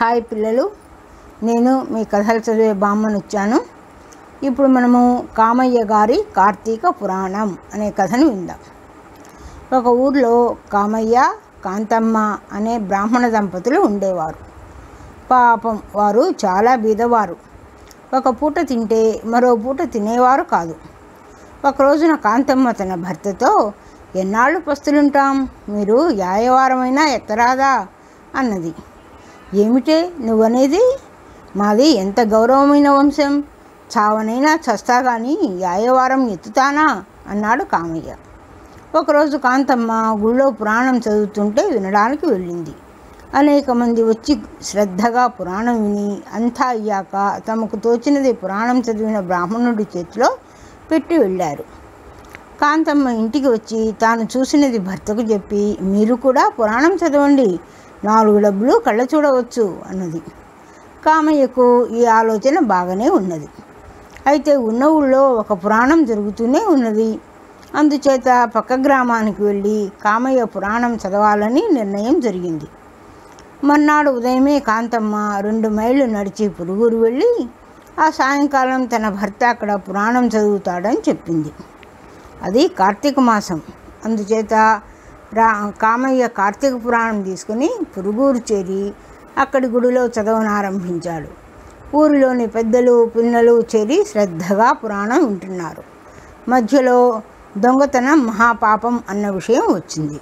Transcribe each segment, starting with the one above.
hi పిల్లలు నేను మీ కథలు చదివే బామ్మను వచ్చాను ఇప్పుడు మనము కామయ్య గారి కార్తీక పురాణం అనే కథను విందాం ఒక ఊర్లో కామయ్య కాంతమ్మ అనే బ్రాహ్మణ దంపతులు ఉండేవారు పాపం వారు చాలా బీదవారు ఒక పూట తింటే మరో పూట తినేవారు కాదు ఒక రోజున కాంతమ్మ తన భర్తతో ఎన్నాళ్ళు పస్తులుంటాం మీరు యాయవారమైనా ఎత్తరాదా అన్నది ఏమిటే నువ్వనేది మాది ఎంత గౌరవమైన వంశం చావనైనా చస్తా కానీ యాయవారం ఎత్తుతానా అన్నాడు కామయ్య ఒకరోజు కాంతమ్మ గుళ్ళో పురాణం చదువుతుంటే వినడానికి వెళ్ళింది అనేక మంది వచ్చి శ్రద్ధగా పురాణం విని అంతా అయ్యాక తమకు తోచినది పురాణం చదివిన బ్రాహ్మణుడి చేతిలో పెట్టి వెళ్ళారు కాంతమ్మ ఇంటికి వచ్చి తాను చూసినది భర్తకు చెప్పి మీరు కూడా పురాణం చదవండి నాలుగు డబ్బులు కళ్ళ చూడవచ్చు అన్నది కామయ్యకు ఈ ఆలోచన బాగానే ఉన్నది అయితే ఉన్న ఊళ్ళో ఒక పురాణం జరుగుతూనే ఉన్నది అందుచేత పక్క గ్రామానికి వెళ్ళి కామయ్య పురాణం చదవాలని నిర్ణయం జరిగింది మర్నాడు ఉదయమే కాంతమ్మ రెండు మైళ్ళు నడిచి పురుగురు వెళ్ళి ఆ సాయంకాలం తన భర్త అక్కడ పురాణం చదువుతాడని చెప్పింది అది కార్తీక మాసం అందుచేత రా కామయ్య కార్తీక పురాణం తీసుకుని పురుగురు చేరి అక్కడి గుడిలో చదవనారంభించాడు ఊరిలోని పెద్దలు పిన్నలు చేరి శ్రద్ధగా పురాణం వింటున్నారు మధ్యలో దొంగతనం మహాపాపం అన్న విషయం వచ్చింది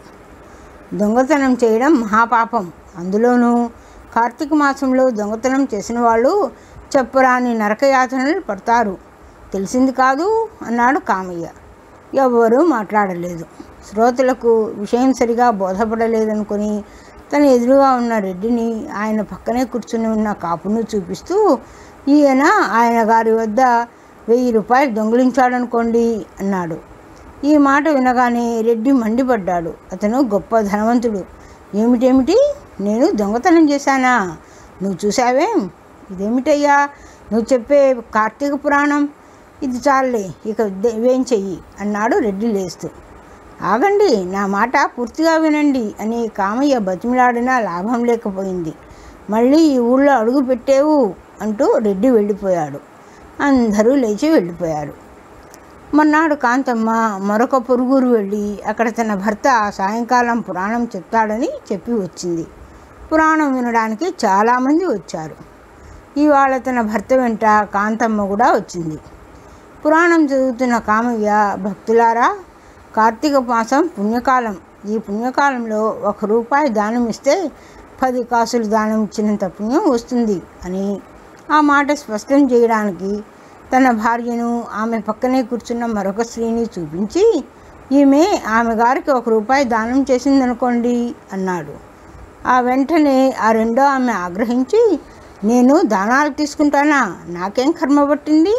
దొంగతనం చేయడం మహాపాపం అందులోనూ కార్తీక మాసంలో దొంగతనం చేసిన వాళ్ళు చెప్పరాని నరకయాతనలు పడతారు తెలిసింది కాదు అన్నాడు కామయ్య ఎవ్వరూ మాట్లాడలేదు శ్రోతలకు విషయం సరిగా బోధపడలేదనుకొని తన ఎదురుగా ఉన్న రెడ్డిని ఆయన పక్కనే కూర్చుని ఉన్న కాపును చూపిస్తూ ఈయన ఆయన గారి వద్ద వెయ్యి రూపాయలు దొంగిలించాడనుకోండి అన్నాడు ఈ మాట వినగానే రెడ్డి మండిపడ్డాడు అతను గొప్ప ధనవంతుడు ఏమిటేమిటి నేను దొంగతనం చేశానా నువ్వు చూసావేం ఇదేమిటయ్యా నువ్వు చెప్పే కార్తీక పురాణం ఇది చాలే ఇక వేం చెయ్యి అన్నాడు రెడ్డి లేస్తూ ఆగండి నా మాట పూర్తిగా వినండి అని కామయ్య బతిమిలాడినా లాభం లేకపోయింది మళ్ళీ ఈ ఊళ్ళో అడుగు పెట్టేవు అంటూ రెడ్డి వెళ్ళిపోయాడు అందరూ లేచి వెళ్ళిపోయారు మర్నాడు కాంతమ్మ మరొక పొరుగురు వెళ్ళి అక్కడ తన భర్త ఆ సాయంకాలం పురాణం చెప్తాడని చెప్పి వచ్చింది పురాణం వినడానికి చాలామంది వచ్చారు ఇవాళ తన భర్త వెంట కాంతమ్మ కూడా వచ్చింది పురాణం చదువుతున్న కామయ్య భక్తులారా కార్తీక మాసం పుణ్యకాలం ఈ పుణ్యకాలంలో ఒక రూపాయి దానం ఇస్తే పది కాసులు దానం ఇచ్చినంత పుణ్యం వస్తుంది అని ఆ మాట స్పష్టం చేయడానికి తన భార్యను ఆమె పక్కనే కూర్చున్న మరొక స్త్రీని చూపించి ఈమె ఆమె గారికి ఒక రూపాయి దానం చేసిందనుకోండి అన్నాడు ఆ వెంటనే ఆ రెండో ఆమె ఆగ్రహించి నేను దానాలు తీసుకుంటానా నాకేం కర్మ పట్టింది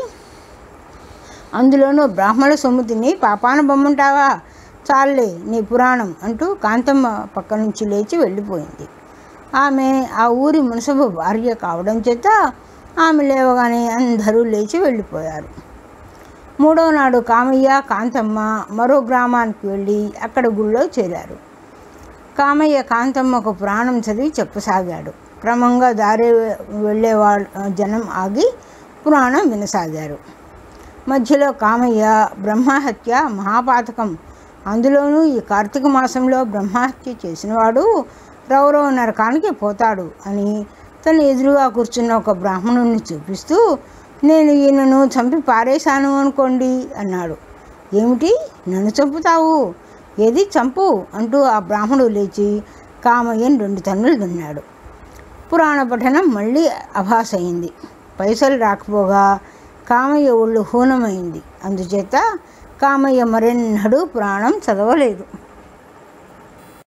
అందులోనూ బ్రాహ్మణ సొమ్ము తిని పాపాన బొమ్మంటావా చాలే నీ పురాణం అంటూ కాంతమ్మ పక్క నుంచి లేచి వెళ్ళిపోయింది ఆమె ఆ ఊరి మునసబు భార్య కావడం చేత ఆమె లేవగానే అందరూ లేచి వెళ్ళిపోయారు మూడో నాడు కామయ్య కాంతమ్మ మరో గ్రామానికి వెళ్ళి అక్కడ గుళ్ళో చేరారు కామయ్య కాంతమ్మకు పురాణం చదివి చెప్పసాగాడు క్రమంగా దారి వెళ్ళేవాళ్ళు జనం ఆగి పురాణం వినసాగారు మధ్యలో కామయ్య బ్రహ్మహత్య మహాపాతకం అందులోనూ ఈ కార్తీక మాసంలో బ్రహ్మహత్య చేసినవాడు రౌరవ నరకానికి పోతాడు అని తన ఎదురుగా కూర్చున్న ఒక బ్రాహ్మణుణ్ణి చూపిస్తూ నేను ఈయనను చంపి పారేశాను అనుకోండి అన్నాడు ఏమిటి నన్ను చంపుతావు ఏది చంపు అంటూ ఆ బ్రాహ్మణుడు లేచి కామయ్యను రెండు తన్నులు దున్నాడు పురాణ పఠనం మళ్ళీ అభాస్ అయింది పైసలు రాకపోగా కామయ్య ఒళ్ళు హూనమైంది అందుచేత కామయ్య మరెన్నడూ పురాణం చదవలేదు